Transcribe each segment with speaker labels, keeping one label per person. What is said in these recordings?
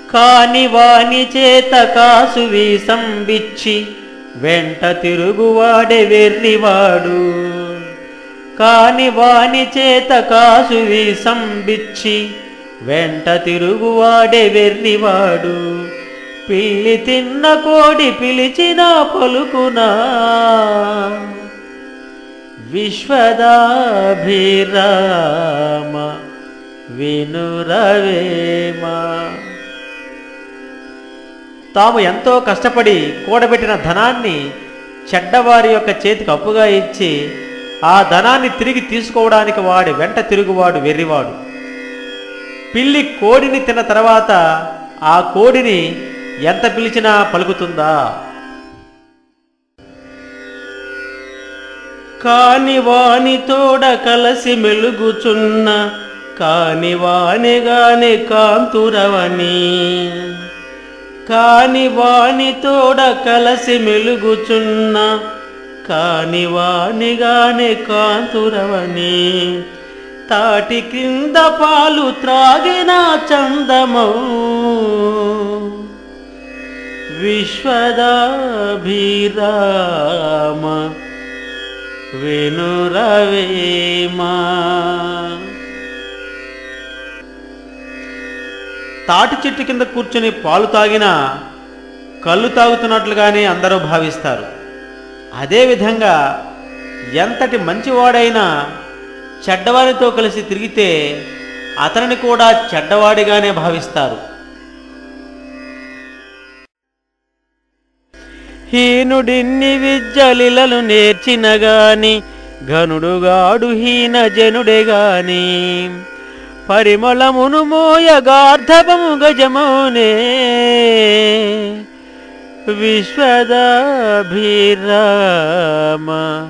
Speaker 1: కాని వాని చేత కాసు వీసంబిచ్చి వెంట తిరుగువాడే వెర్రివాడు కాని వాని చేత కాసు వీసంబిచ్చి వెంట తిరుగువాడే వెర్రివాడు పిల్లి తిన్న కోడి పిలిచిన పలుకునా విశ్వదాభిరామ వినురవేమా తాము ఎంతో కష్టపడి కూడబెట్టిన ధనాన్ని చెడ్డవారి యొక్క చేతికి అప్పుగా ఇచ్చి ఆ ధనాన్ని తిరిగి తీసుకోవడానికి వాడి వెంట తిరుగువాడు వెర్రివాడు పిల్లి కోడిని తిన్న తర్వాత ఆ కోడిని ఎంత పిలిచినా పలుకుతుందా కాని వాని తోడ కలసి మెలుగుచున్న కాని వానిగాని కాంతురవని కాని వాని తోడ కలసి మెలుగుచున్న కాని వానిగాని కాంతురవని తాటి క్రింద పాలు త్రాగిన చందమౌ విశ్వదాభిరామ వినురవేమా తాటి చెట్టు కింద కూర్చుని పాలు తాగినా కళ్ళు తాగుతున్నట్లుగానే అందరూ భావిస్తారు అదేవిధంగా ఎంతటి మంచివాడైనా చెడ్డవారితో కలిసి తిరిగితే అతనిని కూడా చెడ్డవాడిగానే భావిస్తారు హీనుడిన్ని విద్యలిలలు నేర్చిన గాని ఘనుడుగాడు హీన జనుడే గాని పరిమళమును మోయగార్ధవము గజమునే విశ్వదాభిరామ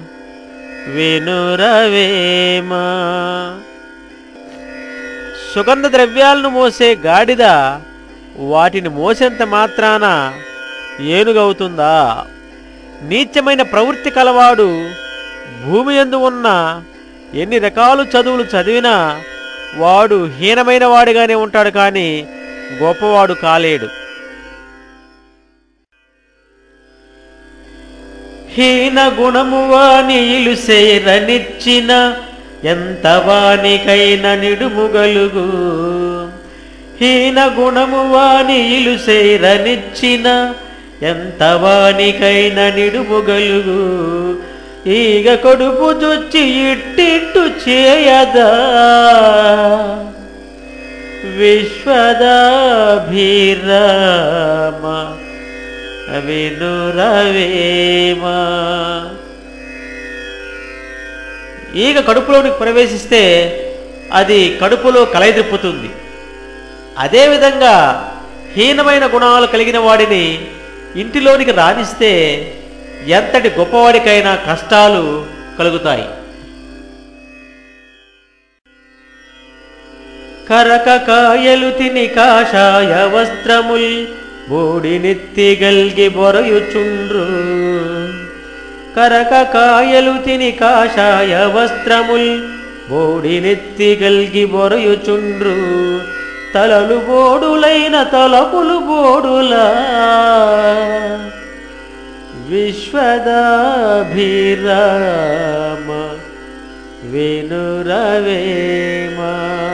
Speaker 1: వినురవేమా సుగంధ ద్రవ్యాలను మోసే గాడిద వాటిని మోసేంత మాత్రాన ఏనుగవుతుందా నీచమైన ప్రవృత్తి కలవాడు భూమి యందు ఉన్న ఎన్ని రకాలు చదువులు చదివినా వాడు హీనమైన వాడిగానే ఉంటాడు కానీ గొప్పవాడు కాలేడు హీన గుణము వాని ఇలుసేరనిచ్చిన ఎంత వానికైన నిడుముగలుగు హీన గుణము వాని ఇలుసేరనిచ్చిన ఎంత వానికైన నిడుముగలుగు ఈగ కొడుపు జొచ్చి ఇట్టిట్టు చేయదా విశ్వదాభిరామ వినురవేమా ఈగ కడుపులోనికి ప్రవేశిస్తే అది కడుపులో కలయిద్రిప్పుతుంది అదేవిధంగా హీనమైన గుణాలు కలిగిన వాడిని ఇంటిలోనికి రాణిస్తే ఎంతటి గొప్పవాడికైనా కష్టాలు కలుగుతాయి కరక కాయలు తిని కాషాయ వస్త్రముల్ బూడినెత్తి గల్గి బొరయుచుండ్రు కరక కాయలు తిని కాషాయ వస్త్రముల్ బోడినెత్తి గల్గి బొరయుచుండ్రు తలలు బోడులైన తలపులు బోడులా విశ్వదాభిరామ వినురవేమా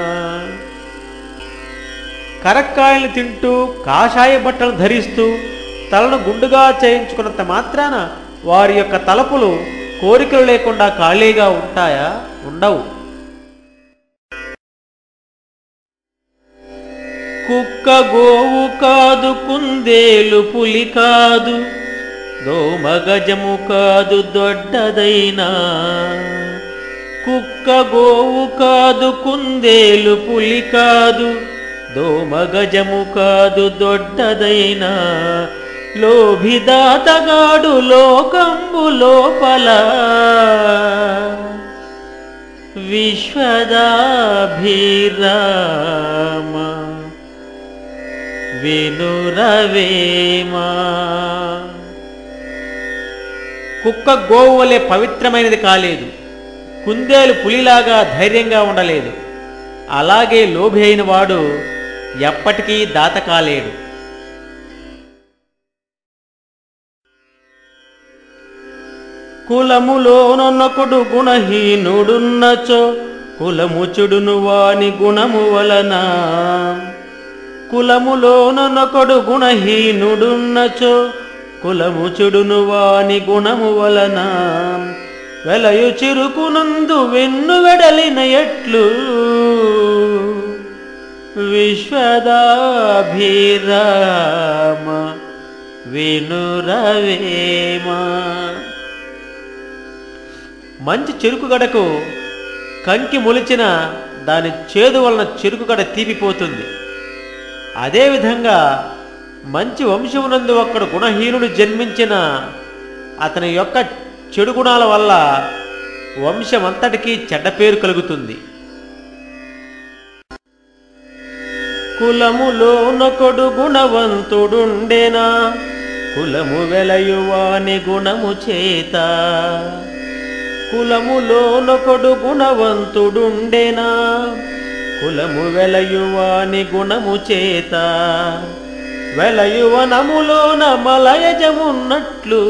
Speaker 1: కరక్కాయలు తింటూ కాషాయ బట్టలు ధరిస్తూ తలను గుండుగా చేయించుకున్నంత మాత్రాన వారి యొక్క తలపులు కోరికలు లేకుండా ఖాళీగా ఉంటాయా ఉండవు కుక్క గోవు కాదు కుందేలు పులి కాదు దోమ గజము కాదు దొడ్డదైనా కుక్క గోవు కాదు కుందేలు పులి కాదు దోమ గజము కాదు దొడ్డదైనా లోభిదాతగాడు లోకంబు లోపల విశ్వదాభిరామ వినురవేమా కుక్క గోవు వలె పవిత్రమైనది కాలేదు కుందేలు పులిలాగా ధైర్యంగా ఉండలేదు అలాగే లోభి అయిన వాడు ఎప్పటికీ దాత కాలేడు
Speaker 2: కులములోనొనకుడు గుణహీనుడున్నచో కులము చెడును వాని గుణము వలన కులములోనొనకుడు గుణహీనుడున్నచో కులము చెడును వాని గుణము వలన వెలయు చిరుకునందు వెన్ను వెడలిన ఎట్లు విశ్వదాభిరామ వినురవేమా
Speaker 1: మంచి చెరుకుగడకు కంకి మొలిచిన దాని చేదు వలన చెరుకుగడ తీపిపోతుంది అదేవిధంగా మంచి వంశమునందు ఒక్కడు గుణహీనుడు జన్మించిన అతని యొక్క చెడు గుణాల వల్ల వంశమంతటికీ చెడ్డ పేరు కలుగుతుంది
Speaker 2: కులములోనొకడు గుణవంతుడుండెనా కులము వెలయువాని గుణము చేత కులములోనొకడు గుణవంతుడుండెనా కులము వెలయువాని గుణము చేత వెలయువనములోన మలయజమున్నట్లు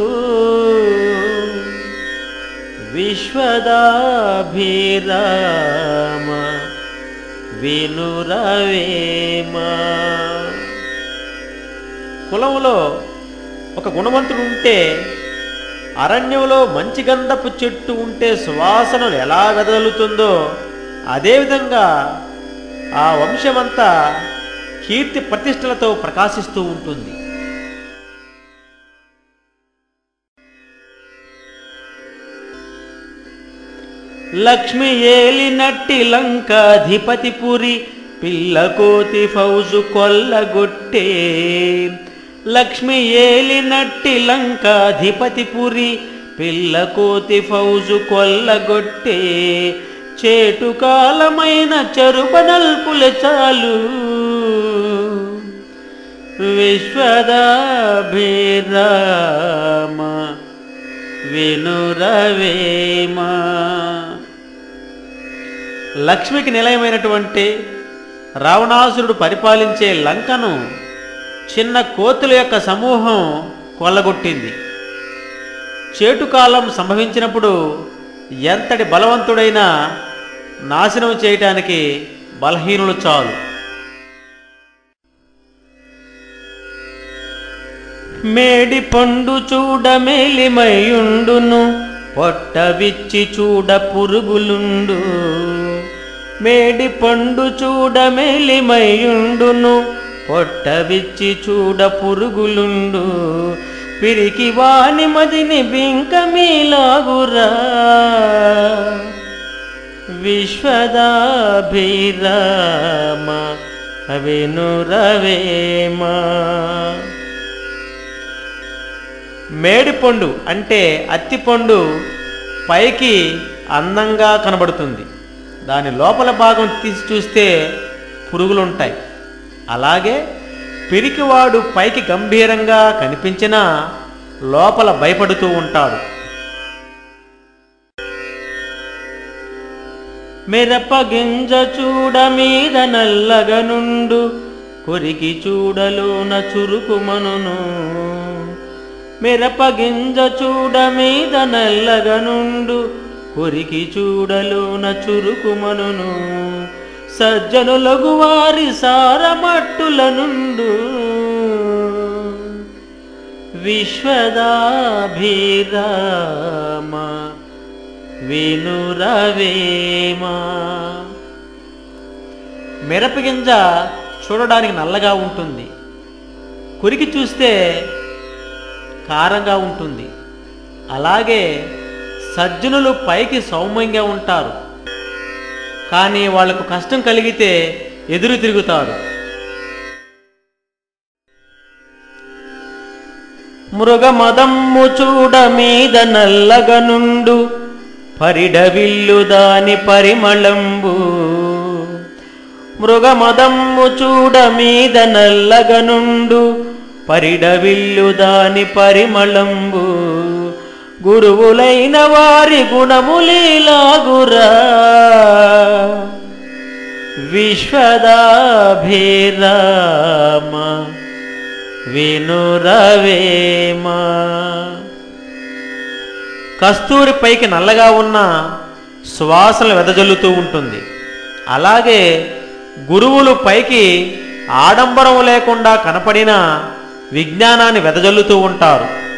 Speaker 2: విశ్వదాభిరామ వినురవేమా
Speaker 1: కులములో ఒక గుణవంతుడు ఉంటే అరణ్యంలో మంచి గంధపు చెట్టు ఉంటే సువాసనలు ఎలా వెదలుతుందో అదేవిధంగా ఆ వంశమంతా కీర్తి ప్రతిష్టలతో ప్రకాశిస్తూ ఉంటుంది
Speaker 2: లక్ష్మి ఏలినట్టి లంకాధిపతి పురి పిల్లకోతి ఫౌజు కొల్లగొట్టే లక్ష్మి ఏలినట్టి లంకాధిపతి పురి పిల్లకోతి ఫౌజు కొల్లగొట్టే చేటు కాలమైన చరుపనల్పుల చాలు విశ్వదాభిరామ వినురవేమా
Speaker 1: లక్ష్మికి నిలయమైనటువంటి రావణాసురుడు పరిపాలించే లంకను చిన్న కోతుల యొక్క సమూహం కొల్లగొట్టింది చేటుకాలం సంభవించినప్పుడు ఎంతటి బలవంతుడైనా నాశనం చేయటానికి బలహీనులు చాలు
Speaker 2: మేడి పండు చూడ మేలిమయుండును పొట్ట విచ్చి చూడ పురుగులుండు మేడి పండు చూడ మేలిమయుండును పొట్ట విచ్చి చూడ పురుగులుండు పిరికి వాని మదిని బింకమీలాగురా విశ్వదాభిరామ వినురవేమా
Speaker 1: మేడిపండు అంటే అత్తిపండు పైకి అందంగా కనబడుతుంది దాని లోపల భాగం తీసి చూస్తే పురుగులుంటాయి అలాగే పిరికివాడు పైకి గంభీరంగా కనిపించినా లోపల భయపడుతూ ఉంటాడు
Speaker 2: మిరప గింజ చూడ మీద నల్లగనుండు కొరికి చూడలోన చురుకుమనును మిరప గింజ చూడ మీద నల్లగనుండు కొరికి చూడలోన చురుకుమనును సజ్జనులగు వారి సారమట్టుల నుండు విశ్వదాభిరామ వినురవేమా
Speaker 1: మిరపగింజ చూడడానికి నల్లగా ఉంటుంది కురికి చూస్తే కారంగా ఉంటుంది అలాగే సజ్జనులు పైకి సౌమ్యంగా ఉంటారు కానీ వాళ్లకు కష్టం కలిగితే ఎదురు తిరుగుతారు
Speaker 2: మృగమదమ్ము చూడ మీద నల్లగనుండు పరిడవిల్లు దాని పరిమళంబు మృగమదమ్ము చూడ మీద నల్లగనుండు పరిడవిల్లు దాని పరిమళంబు గురువులైన వారి గుణములీలాగురా విశ్వదాభిరామ వినురవేమ
Speaker 1: కస్తూరి పైకి నల్లగా ఉన్న సువాసనలు వెదజల్లుతూ ఉంటుంది అలాగే గురువులు పైకి ఆడంబరం లేకుండా కనపడిన విజ్ఞానాన్ని వెదజల్లుతూ ఉంటారు